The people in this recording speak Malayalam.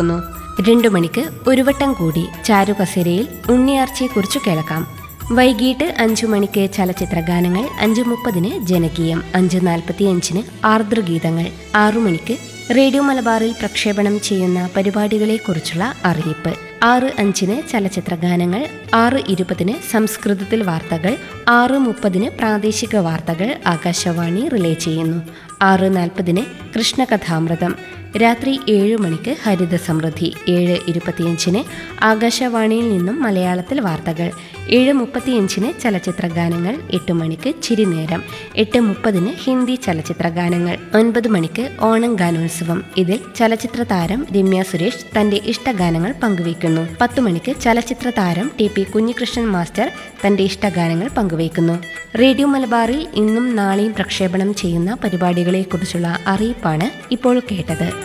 ഓർക്കുന്നു രണ്ടു മണിക്ക് ഒരു വട്ടം കൂടി ചാരുകസേരയിൽ ഉണ്ണിയാർച്ചയെക്കുറിച്ച് കേൾക്കാം വൈകിട്ട് അഞ്ചു മണിക്ക് ചലച്ചിത്ര ഗാനങ്ങൾ അഞ്ച് മുപ്പതിന് ജനകീയം അഞ്ച് നാൽപ്പത്തി അഞ്ചിന് ആർദ്രഗീതങ്ങൾ ആറു മണിക്ക് റേഡിയോ മലബാറിൽ പ്രക്ഷേപണം ചെയ്യുന്ന പരിപാടികളെക്കുറിച്ചുള്ള അറിയിപ്പ് ആറ് അഞ്ചിന് ചലച്ചിത്ര ഗാനങ്ങൾ ആറ് ഇരുപതിന് സംസ്കൃതത്തിൽ വാർത്തകൾ ആറ് മുപ്പതിന് പ്രാദേശിക വാർത്തകൾ ആകാശവാണി റിലേ ചെയ്യുന്നു ആറ് നാൽപ്പതിന് കൃഷ്ണകഥാമൃതം രാത്രി ഏഴ് മണിക്ക് ഹരിത സമൃദ്ധി ഏഴ് ഇരുപത്തിയഞ്ചിന് ആകാശവാണിയിൽ നിന്നും മലയാളത്തിൽ വാർത്തകൾ ഏഴ് മുപ്പത്തിയഞ്ചിന് ചലച്ചിത്ര ഗാനങ്ങൾ എട്ട് മണിക്ക് ചിരിനേരം എട്ട് മുപ്പതിന് ഹിന്ദി ചലച്ചിത്ര ഗാനങ്ങൾ ഒൻപത് മണിക്ക് ഓണം ഗാനോത്സവം ഇതിൽ ചലച്ചിത്ര താരം രമ്യ സുരേഷ് തന്റെ ഇഷ്ടഗാനങ്ങൾ പങ്കുവയ്ക്കുന്നു പത്ത് മണിക്ക് ചലച്ചിത്ര താരം ടി പി കുഞ്ഞികൃഷ്ണൻ മാസ്റ്റർ തന്റെ ഇഷ്ടഗാനങ്ങൾ പങ്കുവയ്ക്കുന്നു റേഡിയോ മലബാറിൽ ഇന്നും നാളെയും പ്രക്ഷേപണം ചെയ്യുന്ന പരിപാടികളെക്കുറിച്ചുള്ള അറിയിപ്പാണ് ഇപ്പോൾ കേട്ടത്